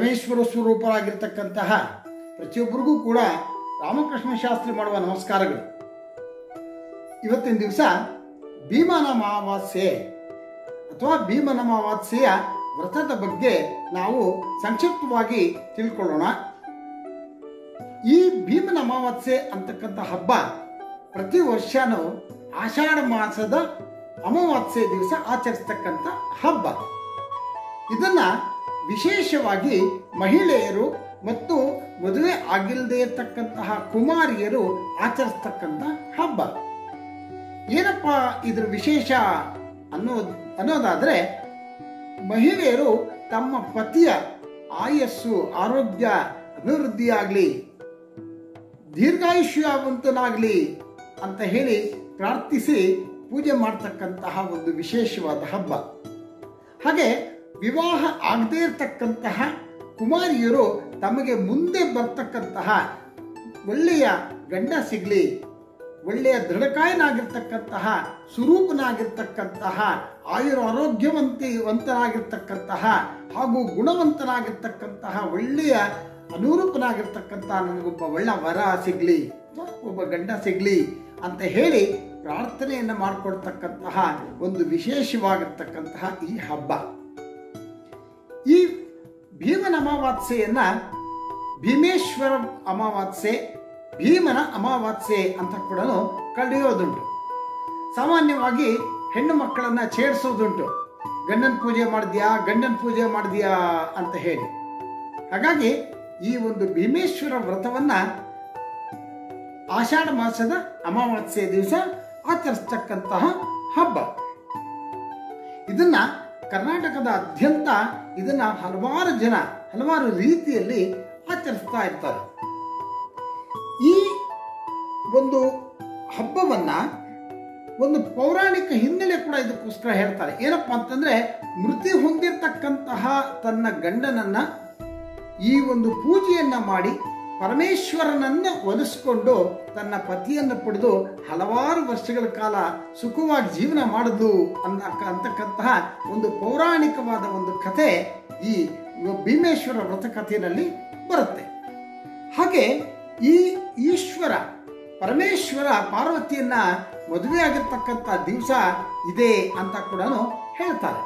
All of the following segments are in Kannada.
ಪರಮೇಶ್ವರ ಸ್ವರೂಪರಾಗಿರ್ತಕ್ಕಂತಹ ಪ್ರತಿಯೊಬ್ಬರಿಗೂ ಕೂಡ ರಾಮಕೃಷ್ಣ ಶಾಸ್ತ್ರಿ ಮಾಡುವ ನಮಸ್ಕಾರಗಳು ಇವತ್ತಿನ ದಿವಸ ಭೀಮನ ಅಮಾವಾಸ್ಯೆ ಅಥವಾ ಭೀಮನ ಅಮಾವಾಸ್ಯೆಯ ವ್ರತದ ಬಗ್ಗೆ ನಾವು ಸಂಕ್ಷಿಪ್ತವಾಗಿ ತಿಳ್ಕೊಳ್ಳೋಣ ಈ ಭೀಮನ ಅಮಾವಾಸ್ಯೆ ಅಂತಕ್ಕಂಥ ಹಬ್ಬ ಪ್ರತಿ ವರ್ಷನೂ ಆಷಾಢ ಮಾಸದ ಅಮಾವಾಸ್ಯೆ ದಿವಸ ಆಚರಿಸ್ತಕ್ಕಂಥ ಹಬ್ಬ ಇದನ್ನ ವಿಶೇಷವಾಗಿ ಮಹಿಳೆಯರು ಮತ್ತು ಮದುವೆ ಆಗಿಲ್ಲದೆ ಇರತಕ್ಕಂತಹ ಕುಮಾರಿಯರು ಆಚರಿಸ್ತಕ್ಕಂಥ ಹಬ್ಬ ಏನಪ್ಪ ಇದ್ರ ವಿಶೇಷ ಅನ್ನೋ ಅನ್ನೋದಾದ್ರೆ ಮಹಿಳೆಯರು ತಮ್ಮ ಪತಿಯ ಆಯಸ್ಸು ಆರೋಗ್ಯ ಅಭಿವೃದ್ಧಿಯಾಗಲಿ ದೀರ್ಘಾಯುಷ್ಯವಂತನಾಗಲಿ ಅಂತ ಹೇಳಿ ಪ್ರಾರ್ಥಿಸಿ ಪೂಜೆ ಮಾಡ್ತಕ್ಕಂತಹ ಒಂದು ವಿಶೇಷವಾದ ಹಬ್ಬ ಹಾಗೆ ವಿವಾಹ ಆಗದೇ ಇರತಕ್ಕಂತಹ ಕುಮಾರಿಯರು ತಮಗೆ ಮುಂದೆ ಬರ್ತಕ್ಕಂತಹ ಒಳ್ಳೆಯ ಗಂಡ ಸಿಗಲಿ ಒಳ್ಳೆಯ ದೃಢಕಾಯನಾಗಿರ್ತಕ್ಕಂತಹ ಸ್ವರೂಪನಾಗಿರ್ತಕ್ಕಂತಹ ಆಯುರ ಆರೋಗ್ಯವಂತಿವಂತನಾಗಿರ್ತಕ್ಕಂತಹ ಹಾಗೂ ಗುಣವಂತನಾಗಿರ್ತಕ್ಕಂತಹ ಒಳ್ಳೆಯ ಅನುರೂಪನಾಗಿರ್ತಕ್ಕಂತಹ ನನಗೊಬ್ಬ ಒಳ್ಳೆ ವರ ಸಿಗ್ಲಿ ಅಥವಾ ಒಬ್ಬ ಗಂಡ ಸಿಗ್ಲಿ ಅಂತ ಹೇಳಿ ಪ್ರಾರ್ಥನೆಯನ್ನು ಮಾಡಿಕೊಡ್ತಕ್ಕಂತಹ ಒಂದು ವಿಶೇಷವಾಗಿರ್ತಕ್ಕಂತಹ ಈ ಹಬ್ಬ ಈ ಭೀಮನ ಅಮಾವಾಸ್ಯೆಯನ್ನ ಭೀಮೇಶ್ವರ ಅಮಾವಾಸ್ಯೆ ಭೀಮನ ಅಮಾವಾಸ್ಯೆ ಅಂತ ಕೂಡ ಕಳೆಯೋದುಂಟು ಸಾಮಾನ್ಯವಾಗಿ ಹೆಣ್ಣು ಮಕ್ಕಳನ್ನ ಛೇಡಿಸೋದುಂಟು ಗಂಡನ ಪೂಜೆ ಮಾಡಿದ್ಯಾ ಗಂಡನ ಪೂಜೆ ಮಾಡಿದ್ಯಾ ಅಂತ ಹೇಳಿ ಹಾಗಾಗಿ ಈ ಒಂದು ಭೀಮೇಶ್ವರ ವ್ರತವನ್ನ ಆಷಾಢ ಮಾಸದ ಅಮಾವಾಸ್ಯೆ ದಿವಸ ಆಚರಿಸ್ತಕ್ಕಂತಹ ಹಬ್ಬ ಇದನ್ನ ಕರ್ನಾಟಕದ ಅತ್ಯಂತ ಇದನ್ನ ಹಲವಾರು ಜನ ಹಲವಾರು ರೀತಿಯಲ್ಲಿ ಆಚರಿಸ್ತಾ ಇರ್ತಾರೆ ಈ ಒಂದು ಹಬ್ಬವನ್ನ ಒಂದು ಪೌರಾಣಿಕ ಹಿನ್ನೆಲೆ ಕೂಡ ಇದಕ್ಕೋಸ್ಕರ ಹೇಳ್ತಾರೆ ಏನಪ್ಪಾ ಅಂತಂದ್ರೆ ಮೃತಿ ಹೊಂದಿರತಕ್ಕಂತಹ ತನ್ನ ಗಂಡನನ್ನ ಈ ಒಂದು ಪೂಜೆಯನ್ನ ಮಾಡಿ ಪರಮೇಶ್ವರನನ್ನ ಒಲಿಸ್ಕೊಂಡು ತನ್ನ ಪತಿಯನ್ನು ಪಡೆದು ಹಲವಾರು ವರ್ಷಗಳ ಕಾಲ ಸುಖವಾಗಿ ಜೀವನ ಮಾಡಿದ್ಲು ಅನ್ನ ಅಂತಕ್ಕಂತಹ ಒಂದು ಪೌರಾಣಿಕವಾದ ಒಂದು ಕಥೆ ಈ ಭೀಮೇಶ್ವರ ವ್ರತ ಕಥೆಯಲ್ಲಿ ಬರುತ್ತೆ ಹಾಗೆ ಈ ಈಶ್ವರ ಪರಮೇಶ್ವರ ಪಾರ್ವತಿಯನ್ನ ಮದುವೆ ಆಗಿರ್ತಕ್ಕಂಥ ದಿವಸ ಇದೆ ಅಂತ ಕೂಡ ಹೇಳ್ತಾರೆ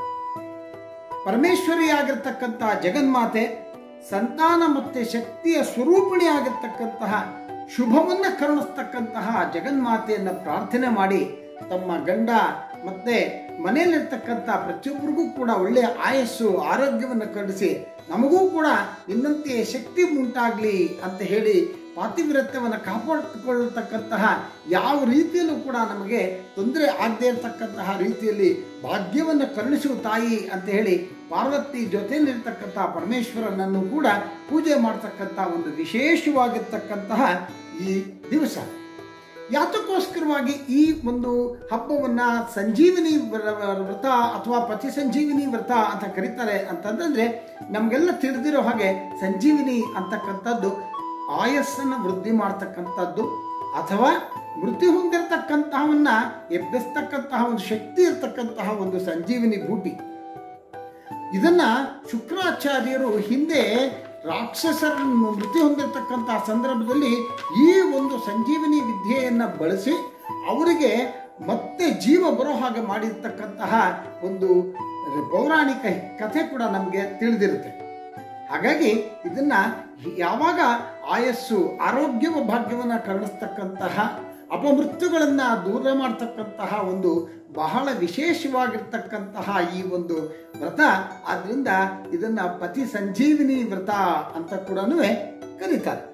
ಪರಮೇಶ್ವರಿಯಾಗಿರ್ತಕ್ಕಂಥ ಜಗನ್ಮಾತೆ ಸಂತಾನ ಮತ್ತೆ ಶಕ್ತಿಯ ಸ್ವರೂಪಿಣಿ ಆಗಿರ್ತಕ್ಕಂತಹ ಶುಭವನ್ನ ಕರುಣಿಸ್ತಕ್ಕಂತಹ ಜಗನ್ಮಾತೆಯನ್ನ ಪ್ರಾರ್ಥನೆ ಮಾಡಿ ತಮ್ಮ ಗಂಡ ಮತ್ತೆ ಮನೆಯಲ್ಲಿರ್ತಕ್ಕಂಥ ಪ್ರತಿಯೊಬ್ಬರಿಗೂ ಕೂಡ ಒಳ್ಳೆಯ ಆಯಸ್ಸು ಆರೋಗ್ಯವನ್ನು ಕರುಣಿಸಿ ನಮಗೂ ಕೂಡ ನಿನ್ನಂತೆಯೇ ಶಕ್ತಿ ಉಂಟಾಗ್ಲಿ ಅಂತ ಹೇಳಿ ಪಾತಿವ್ರತ್ಯವನ್ನು ಕಾಪಾಡಿಕೊಳ್ಳತಕ್ಕಂತಹ ಯಾವ ರೀತಿಯಲ್ಲೂ ಕೂಡ ನಮಗೆ ತೊಂದರೆ ಆಗದೇ ಇರತಕ್ಕಂತಹ ರೀತಿಯಲ್ಲಿ ಭಾಗ್ಯವನ್ನು ಕರುಣಿಸುವ ತಾಯಿ ಅಂತ ಹೇಳಿ ಪಾರ್ವತಿ ಜೊತೆಯಲ್ಲಿರ್ತಕ್ಕಂತಹ ಪರಮೇಶ್ವರನನ್ನು ಕೂಡ ಪೂಜೆ ಮಾಡ್ತಕ್ಕಂಥ ಒಂದು ವಿಶೇಷವಾಗಿರ್ತಕ್ಕಂತಹ ಈ ದಿವಸ ಯಾತಕ್ಕೋಸ್ಕರವಾಗಿ ಈ ಒಂದು ಹಬ್ಬವನ್ನ ಸಂಜೀವಿನಿ ವ್ರತ ಅಥವಾ ಪತಿ ಸಂಜೀವಿನಿ ವ್ರತ ಅಂತ ಕರೀತಾರೆ ಅಂತಂದ್ರೆ ನಮಗೆಲ್ಲ ತಿಳಿದಿರೋ ಹಾಗೆ ಸಂಜೀವಿನಿ ಅಂತಕ್ಕಂಥದ್ದು ಆಯಸ್ಸನ್ನು ವೃದ್ಧಿ ಮಾಡ್ತಕ್ಕಂಥದ್ದು ಅಥವಾ ಮೃತ್ಯು ಹೊಂದಿರತಕ್ಕಂತಹವನ್ನ ಎಬ್ಬಿಸ್ತಕ್ಕಂತಹ ಒಂದು ಶಕ್ತಿ ಇರತಕ್ಕಂತಹ ಒಂದು ಸಂಜೀವಿನಿ ಬೂಟಿ ಇದನ್ನ ಶುಕ್ರಾಚಾರ್ಯರು ಹಿಂದೆ ರಾಕ್ಷಸರನ್ನು ಮೃತ್ಯು ಹೊಂದಿರತಕ್ಕಂತಹ ಸಂದರ್ಭದಲ್ಲಿ ಈ ಒಂದು ಸಂಜೀವಿನಿ ವಿದ್ಯೆಯನ್ನು ಬಳಸಿ ಅವರಿಗೆ ಮತ್ತೆ ಜೀವ ಬರೋ ಹಾಗೆ ಮಾಡಿರ್ತಕ್ಕಂತಹ ಒಂದು ಪೌರಾಣಿಕ ಕಥೆ ಕೂಡ ನಮಗೆ ತಿಳಿದಿರುತ್ತೆ ಹಾಗಾಗಿ ಇದನ್ನ ಯಾವಾಗ ಆಯಸ್ಸು ಆರೋಗ್ಯ ಭಾಗ್ಯವನ್ನು ಕರುಣಿಸ್ತಕ್ಕಂತಹ ಅಪಮೃತ್ಯುಗಳನ್ನ ದೂರ ಮಾಡ್ತಕ್ಕಂತಹ ಒಂದು ಬಹಳ ವಿಶೇಷವಾಗಿರ್ತಕ್ಕಂತಹ ಈ ಒಂದು ವ್ರತ ಆದ್ರಿಂದ ಇದನ್ನ ಪತಿ ಸಂಜೀವಿನಿ ವ್ರತ ಅಂತ ಕೂಡ ಕರೀತಾರೆ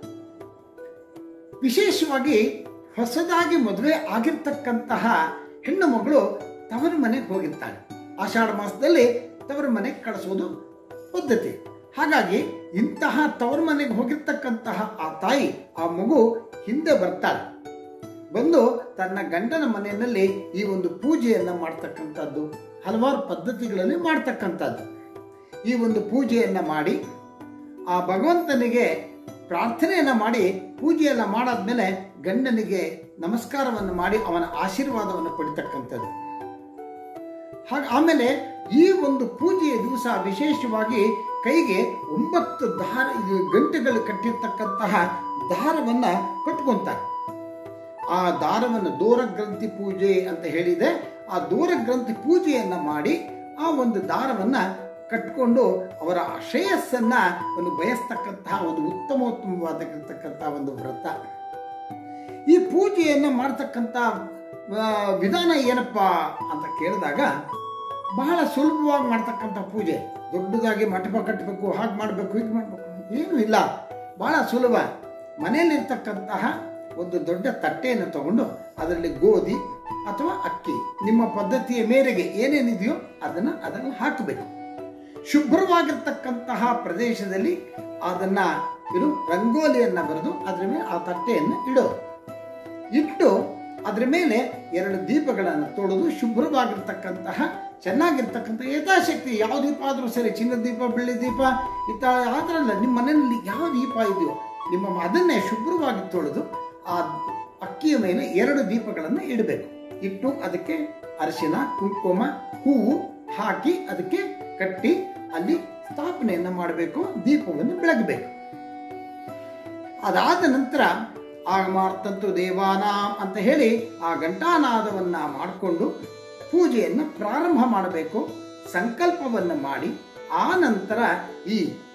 ವಿಶೇಷವಾಗಿ ಹೊಸದಾಗಿ ಮದುವೆ ಆಗಿರ್ತಕ್ಕಂತಹ ಹೆಣ್ಣು ಮಗಳು ತವರ ಮನೆಗೆ ಹೋಗಿರ್ತಾಳೆ ಆಷಾಢ ಮಾಸದಲ್ಲಿ ತವರ ಮನೆಗೆ ಕಳಿಸೋದು ಪದ್ಧತಿ ಹಾಗಾಗಿ ಇಂತಹ ತವರ ಮನೆಗೆ ಹೋಗಿರ್ತಕ್ಕಂತಹ ಆ ತಾಯಿ ಆ ಮಗು ಹಿಂದೆ ಬರ್ತಾಳೆ ಬಂದು ತನ್ನ ಗಂಡನ ಮನೆಯಲ್ಲಿ ಈ ಒಂದು ಪೂಜೆಯನ್ನ ಮಾಡ್ತಕ್ಕಂಥದ್ದು ಹಲವಾರು ಪದ್ಧತಿಗಳಲ್ಲಿ ಮಾಡ್ತಕ್ಕಂಥದ್ದು ಈ ಒಂದು ಪೂಜೆಯನ್ನ ಮಾಡಿ ಆ ಭಗವಂತನಿಗೆ ಪ್ರಾರ್ಥನೆಯನ್ನ ಮಾಡಿ ಪೂಜೆಯನ್ನ ಮಾಡಾದ್ಮೇಲೆ ಗಂಡನಿಗೆ ನಮಸ್ಕಾರವನ್ನು ಮಾಡಿ ಅವನ ಆಶೀರ್ವಾದವನ್ನು ಪಡಿತಕ್ಕಂಥದ್ದು ಹಾಗೆ ಆಮೇಲೆ ಈ ಒಂದು ಪೂಜೆಯ ದಿವಸ ವಿಶೇಷವಾಗಿ ಕೈಗೆ ಒಂಬತ್ತು ದಾರ ಇದು ಗಂಟೆಗಳು ಕಟ್ಟಿರ್ತಕ್ಕಂತಹ ದಾರವನ್ನ ಕಟ್ಕೊಂತಾರೆ ಆ ದಾರವನ್ನು ದೂರ ಗ್ರಂಥಿ ಪೂಜೆ ಅಂತ ಹೇಳಿದೆ ಆ ದೂರ ಗ್ರಂಥಿ ಪೂಜೆಯನ್ನ ಮಾಡಿ ಆ ಒಂದು ದಾರವನ್ನ ಕಟ್ಕೊಂಡು ಅವರ ಶ್ರೇಯಸ್ಸನ್ನ ಒಂದು ಬಯಸ್ತಕ್ಕಂತಹ ಒಂದು ಉತ್ತಮೋತ್ತಮವಾದಕ್ಕಂತಹ ಒಂದು ವ್ರತ ಈ ಪೂಜೆಯನ್ನ ಮಾಡ್ತಕ್ಕಂಥ ಆ, ವಿಧಾನ ಏನಪ್ಪಾ ಅಂತ ಕೇಳಿದಾಗ ಬಹಳ ಸುಲಭವಾಗಿ ಮಾಡ್ತಕ್ಕಂಥ ಪೂಜೆ ದೊಡ್ಡದಾಗಿ ಮಂಟಪ ಕಟ್ಟಬೇಕು ಹಾಗೆ ಮಾಡಬೇಕು ಹೀಗೆ ಮಾಡಬೇಕು ಏನೂ ಇಲ್ಲ ಬಹಳ ಸುಲಭ ಮನೆಯಲ್ಲಿರ್ತಕ್ಕಂತಹ ಒಂದು ದೊಡ್ಡ ತಟ್ಟೆಯನ್ನು ತಗೊಂಡು ಅದರಲ್ಲಿ ಗೋಧಿ ಅಥವಾ ಅಕ್ಕಿ ನಿಮ್ಮ ಪದ್ಧತಿಯ ಮೇರೆಗೆ ಏನೇನಿದೆಯೋ ಅದನ್ನು ಅದನ್ನು ಹಾಕಬೇಕು ಶುಭ್ರವಾಗಿರ್ತಕ್ಕಂತಹ ಪ್ರದೇಶದಲ್ಲಿ ಅದನ್ನ ಇದು ರಂಗೋಲಿಯನ್ನ ಬರೆದು ಅದರ ಮೇಲೆ ಆ ತಟ್ಟೆಯನ್ನು ಇಡೋದು ಇಟ್ಟು ಅದರ ಮೇಲೆ ಎರಡು ದೀಪಗಳನ್ನು ತೊಳೆದು ಶುಭ್ರವಾಗಿರ್ತಕ್ಕಂತಹ ಚೆನ್ನಾಗಿರ್ತಕ್ಕಂಥ ಯಥಾಶಕ್ತಿ ಯಾವ ದೀಪ ಆದರೂ ಸರಿ ಚಿನ್ನದ ದೀಪ ಬೆಳ್ಳಿ ದೀಪ ಇತ್ತ ಆ ಥರ ಅಲ್ಲ ನಿಮ್ಮ ಮನೆಯಲ್ಲಿ ಯಾವ ದೀಪ ಇದೆಯೋ ನಿಮ್ಮ ಅದನ್ನೇ ಶುಭ್ರವಾಗಿ ತೊಳೆದು ಆ ಅಕ್ಕಿಯ ಮೇಲೆ ಎರಡು ದೀಪಗಳನ್ನು ಇಡಬೇಕು ಇಟ್ಟು ಅದಕ್ಕೆ ಅರಿಶಿನ ಕುಂಕುಮ ಹೂವು ಹಾಕಿ ಅದಕ್ಕೆ ಕಟ್ಟಿ ಅಲ್ಲಿ ಸ್ಥಾಪನೆಯನ್ನು ಮಾಡಬೇಕು ದೀಪವನ್ನು ಬೆಳಗಬೇಕು ಅದಾದ ನಂತರ ಆಗಮಾರ್ತಂತು ದೇವಾನ ಅಂತ ಹೇಳಿ ಆ ಘಂಟಾನಾದವನ್ನ ಮಾಡಿಕೊಂಡು ಪೂಜೆಯನ್ನು ಪ್ರಾರಂಭ ಮಾಡಬೇಕು ಸಂಕಲ್ಪವನ್ನು ಮಾಡಿ ಆ ನಂತರ ಈ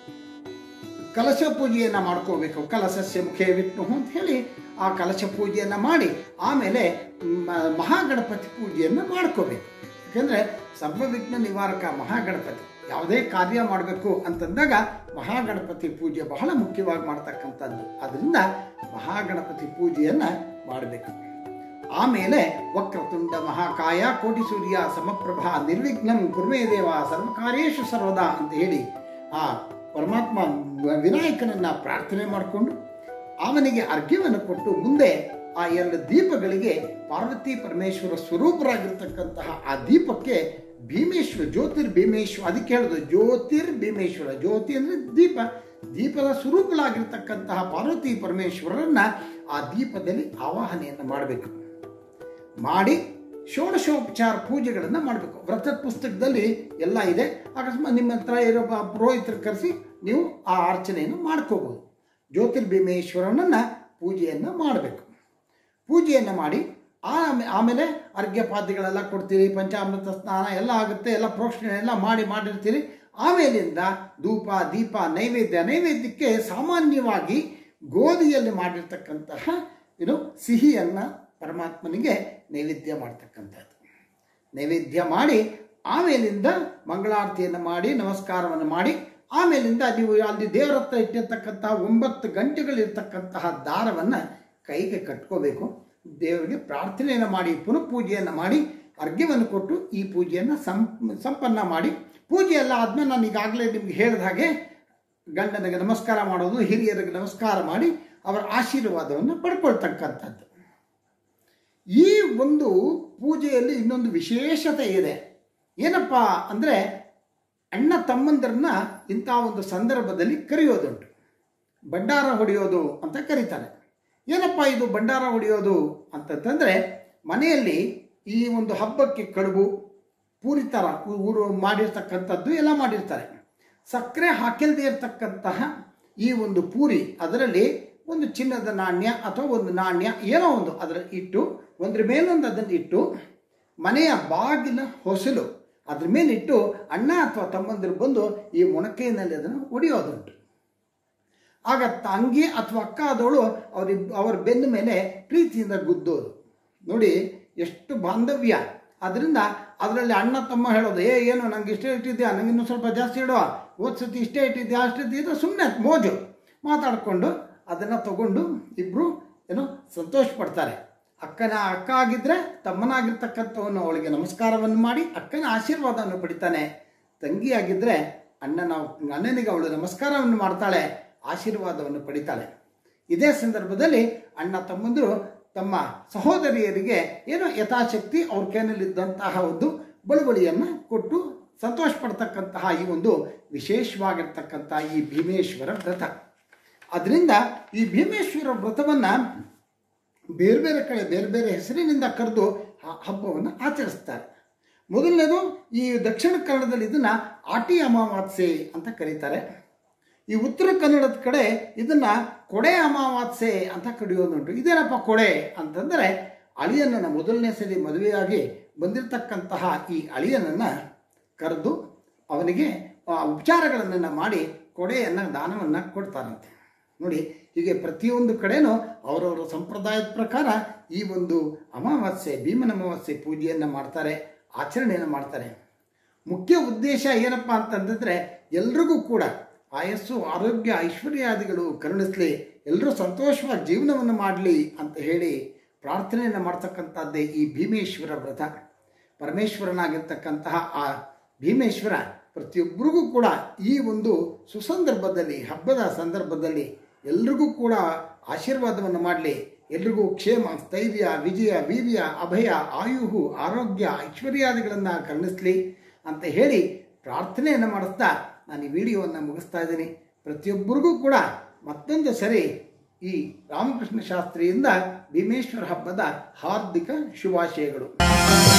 ಕಲಶ ಪೂಜೆಯನ್ನು ಮಾಡ್ಕೋಬೇಕು ಕಲಶಸ್ಯ ಮುಖೇ ವಿಷ್ಣು ಅಂತ ಹೇಳಿ ಆ ಕಲಶ ಪೂಜೆಯನ್ನು ಮಾಡಿ ಆಮೇಲೆ ಮ- ಮಹಾಗಣಪತಿ ಪೂಜೆಯನ್ನು ಮಾಡ್ಕೋಬೇಕು ಯಾಕೆಂದ್ರೆ ಸರ್ವವಿಘ್ನ ನಿವಾರಕ ಮಹಾಗಣಪತಿ ಯಾವುದೇ ಕಾರ್ಯ ಮಾಡಬೇಕು ಅಂತಂದಾಗ ಮಹಾಗಣಪತಿ ಪೂಜೆ ಬಹಳ ಮುಖ್ಯವಾಗಿ ಮಾಡ್ತಕ್ಕಂಥದ್ದು ಅದರಿಂದ ಮಹಾಗಣಪತಿ ಪೂಜೆಯನ್ನು ಮಾಡಬೇಕು ಆಮೇಲೆ ವಕ್ರತುಂಡ ಮಹಾಕಾಯ ಕೋಟಿ ಸೂರ್ಯ ಸಮಪ್ರಭಾ ನಿರ್ವಿಘ್ನಂ ಕುರ್ಮೇ ದೇವ ಸರ್ವಕಾರ್ಯೇಶು ಸರ್ವದಾ ಅಂತ ಹೇಳಿ ಆ ಪರಮಾತ್ಮ ವಿನಾಯಕನನ್ನ ಪ್ರಾರ್ಥನೆ ಮಾಡಿಕೊಂಡು ಅವನಿಗೆ ಅರ್ಘ್ಯವನ್ನು ಕೊಟ್ಟು ಮುಂದೆ ಆ ಎರಡು ದೀಪಗಳಿಗೆ ಪಾರ್ವತಿ ಪರಮೇಶ್ವರ ಸ್ವರೂಪರಾಗಿರ್ತಕ್ಕಂತಹ ಆ ದೀಪಕ್ಕೆ ಭೀಮೇಶ್ವರ ಜ್ಯೋತಿರ್ ಭೀಮೇಶ್ವರ ಅದಕ್ಕೆ ಹೇಳೋದು ಜ್ಯೋತಿರ್ ಭೀಮೇಶ್ವರ ಜ್ಯೋತಿ ಅಂದ್ರೆ ದೀಪ ದೀಪದ ಸ್ವರೂಪಲಾಗಿರ್ತಕ್ಕಂತಹ ಪಾರ್ವತಿ ಪರಮೇಶ್ವರರನ್ನ ಆ ದೀಪದಲ್ಲಿ ಆವಾಹನೆಯನ್ನು ಮಾಡಬೇಕು ಮಾಡಿ ಷೋಡಶೋಪಚಾರ ಪೂಜೆಗಳನ್ನು ಮಾಡಬೇಕು ವ್ರತದ ಪುಸ್ತಕದಲ್ಲಿ ಎಲ್ಲ ಇದೆ ಅಕಸ್ಮಾತ್ ನಿಮ್ಮ ಹತ್ರ ಇರೋ ಬ- ಪುರೋಹಿತರು ಕರೆಸಿ ನೀವು ಆ ಅರ್ಚನೆಯನ್ನು ಮಾಡ್ಕೋಬಹುದು ಜ್ಯೋತಿರ್ಭೀಮೇಶ್ವರನನ್ನ ಪೂಜೆಯನ್ನು ಮಾಡಬೇಕು ಪೂಜೆಯನ್ನು ಮಾಡಿ ಆಮೇ ಆಮೇಲೆ ಅರ್ಘ್ಯಪಾದ್ಯಗಳೆಲ್ಲ ಕೊಡ್ತೀರಿ ಪಂಚಾಮೃತ ಸ್ನಾನ ಎಲ್ಲ ಆಗುತ್ತೆ ಎಲ್ಲ ಪ್ರೋಕ್ಷಣೆ ಎಲ್ಲ ಮಾಡಿ ಮಾಡಿರ್ತೀರಿ ಆಮೇಲಿಂದ ಧೂಪ ದೀಪ ನೈವೇದ್ಯ ನೈವೇದ್ಯಕ್ಕೆ ಸಾಮಾನ್ಯವಾಗಿ ಗೋಧಿಯಲ್ಲಿ ಮಾಡಿರ್ತಕ್ಕಂತಹ ಇದು ಸಿಹಿಯನ್ನು ಪರಮಾತ್ಮನಿಗೆ ನೈವೇದ್ಯ ಮಾಡ್ತಕ್ಕಂಥದ್ದು ನೈವೇದ್ಯ ಮಾಡಿ ಆಮೇಲಿಂದ ಮಂಗಳಾರತಿಯನ್ನು ಮಾಡಿ ನಮಸ್ಕಾರವನ್ನು ಮಾಡಿ ಆಮೇಲಿಂದ ನೀವು ಅಲ್ಲಿ ದೇವರ ಹತ್ರ ಇಟ್ಟಿರ್ತಕ್ಕಂತಹ ಒಂಬತ್ತು ಗಂಟೆಗಳಿರ್ತಕ್ಕಂತಹ ದಾರವನ್ನು ಕೈಗೆ ಕಟ್ಕೋಬೇಕು ದೇವರಿಗೆ ಪ್ರಾರ್ಥನೆಯನ್ನು ಮಾಡಿ ಪುನಃ ಪೂಜೆಯನ್ನು ಮಾಡಿ ಅರ್ಘ್ಯವನ್ನು ಕೊಟ್ಟು ಈ ಪೂಜೆಯನ್ನು ಸಂ ಸಂಪನ್ನ ಮಾಡಿ ಪೂಜೆ ಎಲ್ಲ ಆದ್ಮೇಲೆ ನಾನು ಈಗಾಗಲೇ ನಿಮ್ಗೆ ಹೇಳಿದ ಹಾಗೆ ಗಂಡನಿಗೆ ನಮಸ್ಕಾರ ಮಾಡೋದು ಹಿರಿಯರಿಗೆ ನಮಸ್ಕಾರ ಮಾಡಿ ಅವರ ಆಶೀರ್ವಾದವನ್ನು ಪಡ್ಕೊಳ್ತಕ್ಕಂಥದ್ದು ಈ ಒಂದು ಪೂಜೆಯಲ್ಲಿ ಇನ್ನೊಂದು ವಿಶೇಷತೆ ಇದೆ ಏನಪ್ಪ ಅಂದರೆ ಅಣ್ಣ ತಮ್ಮಂದಿರನ್ನ ಇಂಥ ಒಂದು ಸಂದರ್ಭದಲ್ಲಿ ಕರೆಯೋದುಂಟು ಭಂಡಾರ ಹೊಡೆಯೋದು ಅಂತ ಕರೀತಾರೆ ಏನಪ್ಪ ಇದು ಭಂಡಾರ ಹೊಡೆಯೋದು ಅಂತಂತಂದರೆ ಮನೆಯಲ್ಲಿ ಈ ಒಂದು ಹಬ್ಬಕ್ಕೆ ಕಡುಬು ಪೂರಿ ಥರ ಊರು ಮಾಡಿರ್ತಕ್ಕಂಥದ್ದು ಎಲ್ಲ ಮಾಡಿರ್ತಾರೆ ಸಕ್ಕರೆ ಹಾಕಿಲ್ಲದೆ ಇರತಕ್ಕಂತಹ ಈ ಒಂದು ಪೂರಿ ಅದರಲ್ಲಿ ಒಂದು ಚಿನ್ನದ ನಾಣ್ಯ ಅಥವಾ ಒಂದು ನಾಣ್ಯ ಏನೋ ಒಂದು ಅದರ ಇಟ್ಟು ಒಂದ್ರ ಮೇಲೊಂದು ಅದನ್ನು ಇಟ್ಟು ಮನೆಯ ಬಾಗಿಲ ಹೊಸಲು ಅದ್ರ ಮೇಲಿಟ್ಟು ಅಣ್ಣ ಅಥವಾ ತಮ್ಮಂದಿರು ಬಂದು ಈ ಮೊಣಕೆಯಲ್ಲಿ ಅದನ್ನು ಹೊಡೆಯೋದುಂಟು ಆಗ ತಂಗಿ ಅಥವಾ ಅಕ್ಕ ಆದವಳು ಅವ್ರ ಅವರ ಬೆನ್ನ ಮೇಲೆ ಪ್ರೀತಿಯಿಂದ ಗುದ್ದೋದು ನೋಡಿ ಎಷ್ಟು ಬಾಂಧವ್ಯ ಅದರಿಂದ ಅದರಲ್ಲಿ ಅಣ್ಣ ತಮ್ಮ ಹೇಳೋದು ಏ ಏನು ನಂಗೆ ಇಷ್ಟೇ ಇಟ್ಟಿದ್ಯಾ ನಂಗೆ ಇನ್ನೂ ಸ್ವಲ್ಪ ಜಾಸ್ತಿ ಇಡುವ ಹೋದ್ ಸತಿ ಇಷ್ಟೇ ಇಟ್ಟಿದ್ಯಾ ಅಷ್ಟೇ ಇದು ಸುಮ್ಮನೆ ಮೋಜು ಮಾತಾಡಿಕೊಂಡು ಅದನ್ನು ತಗೊಂಡು ಇಬ್ಬರು ಏನೋ ಸಂತೋಷ ಪಡ್ತಾರೆ ಅಕ್ಕನ ಅಕ್ಕ ಆಗಿದ್ರೆ ತಮ್ಮನಾಗಿರ್ತಕ್ಕಂಥವನು ಅವಳಿಗೆ ನಮಸ್ಕಾರವನ್ನು ಮಾಡಿ ಅಕ್ಕನ ಆಶೀರ್ವಾದವನ್ನು ಪಡಿತಾನೆ ತಂಗಿ ಆಗಿದ್ರೆ ಅಣ್ಣನ ಅಣ್ಣನಿಗೆ ಅವಳು ನಮಸ್ಕಾರವನ್ನು ಮಾಡ್ತಾಳೆ ಆಶೀರ್ವಾದವನ್ನು ಪಡಿತಾಳೆ ಇದೇ ಸಂದರ್ಭದಲ್ಲಿ ಅಣ್ಣ ತಮ್ಮಂದರು ತಮ್ಮ ಸಹೋದರಿಯರಿಗೆ ಏನೋ ಯಥಾಶಕ್ತಿ ಅವ್ರ ಕೈನಲ್ಲಿದ್ದಂತಹ ಒಂದು ಬಳುವಳಿಯನ್ನು ಕೊಟ್ಟು ಸಂತೋಷ ಪಡ್ತಕ್ಕಂತಹ ಈ ಒಂದು ವಿಶೇಷವಾಗಿರ್ತಕ್ಕಂತಹ ಈ ಭೀಮೇಶ್ವರ ವ್ರತ ಅದರಿಂದ ಈ ಭೀಮೇಶ್ವರ ವ್ರತವನ್ನು ಬೇರೆ ಬೇರೆ ಕಡೆ ಬೇರೆ ಬೇರೆ ಹೆಸರಿನಿಂದ ಕರೆದು ಆ ಹಬ್ಬವನ್ನು ಆಚರಿಸ್ತಾರೆ ಮೊದಲನೇದು ಈ ದಕ್ಷಿಣ ಕನ್ನಡದಲ್ಲಿ ಇದನ್ನ ಆಟಿ ಅಮಾವಾಸ್ಯೆ ಅಂತ ಕರೀತಾರೆ ಈ ಉತ್ತರ ಕನ್ನಡದ ಕಡೆ ಇದನ್ನ ಕೊಡೆ ಅಮಾವಾಸ್ಯೆ ಅಂತ ಕರೆಯೋದುಂಟು ಇದೇನಪ್ಪ ಕೊಡೆ ಅಂತಂದರೆ ಅಳಿಯನನ್ನು ಮೊದಲನೇ ಸರಿ ಮದುವೆಯಾಗಿ ಬಂದಿರತಕ್ಕಂತಹ ಈ ಅಳಿಯನನ್ನು ಕರೆದು ಅವನಿಗೆ ಆ ಉಪಚಾರಗಳನ್ನೆಲ್ಲ ಮಾಡಿ ಕೊಡೆಯನ್ನು ದಾನವನ್ನು ಕೊಡ್ತಾರಂತೆ ನೋಡಿ ಹೀಗೆ ಪ್ರತಿಯೊಂದು ಕಡೆನೂ ಅವರವರ ಸಂಪ್ರದಾಯದ ಪ್ರಕಾರ ಈ ಒಂದು ಅಮಾವಾಸ್ಯೆ ಭೀಮನ ಅಮಾವಾಸ್ಯೆ ಪೂಜೆಯನ್ನು ಮಾಡ್ತಾರೆ ಆಚರಣೆಯನ್ನು ಮಾಡ್ತಾರೆ ಮುಖ್ಯ ಉದ್ದೇಶ ಏನಪ್ಪ ಅಂತಂದಿದ್ರೆ ಎಲ್ರಿಗೂ ಕೂಡ ಆಯಸ್ಸು ಆರೋಗ್ಯ ಐಶ್ವರ್ಯಾದಿಗಳು ಕರುಣಿಸ್ಲಿ ಎಲ್ಲರೂ ಸಂತೋಷವಾಗಿ ಜೀವನವನ್ನು ಮಾಡಲಿ ಅಂತ ಹೇಳಿ ಪ್ರಾರ್ಥನೆಯನ್ನು ಮಾಡ್ತಕ್ಕಂಥದ್ದೇ ಈ ಭೀಮೇಶ್ವರ ವ್ರತ ಪರಮೇಶ್ವರನಾಗಿರ್ತಕ್ಕಂತಹ ಆ ಭೀಮೇಶ್ವರ ಪ್ರತಿಯೊಬ್ಬರಿಗೂ ಕೂಡ ಈ ಒಂದು ಸುಸಂದರ್ಭದಲ್ಲಿ ಹಬ್ಬದ ಸಂದರ್ಭದಲ್ಲಿ ಎಲ್ರಿಗೂ ಕೂಡ ಆಶೀರ್ವಾದವನ್ನು ಮಾಡಲಿ ಎಲ್ರಿಗೂ ಕ್ಷೇಮ ಸ್ಥೈರ್ಯ ವಿಜಯ ವೀರ್ಯ ಅಭಯ ಆಯುಹು ಆರೋಗ್ಯ ಐಶ್ವರ್ಯಾದಿಗಳನ್ನು ಕರುಣಿಸ್ಲಿ ಅಂತ ಹೇಳಿ ಪ್ರಾರ್ಥನೆಯನ್ನು ಮಾಡಿಸ್ತಾ ನಾನು ಈ ವಿಡಿಯೋವನ್ನು ಮುಗಿಸ್ತಾ ಇದ್ದೀನಿ ಪ್ರತಿಯೊಬ್ಬರಿಗೂ ಕೂಡ ಮತ್ತೊಂದು ಸರಿ ಈ ರಾಮಕೃಷ್ಣ ಶಾಸ್ತ್ರಿಯಿಂದ ಭೀಮೇಶ್ವರ ಹಬ್ಬದ ಹಾರ್ದಿಕ ಶುಭಾಶಯಗಳು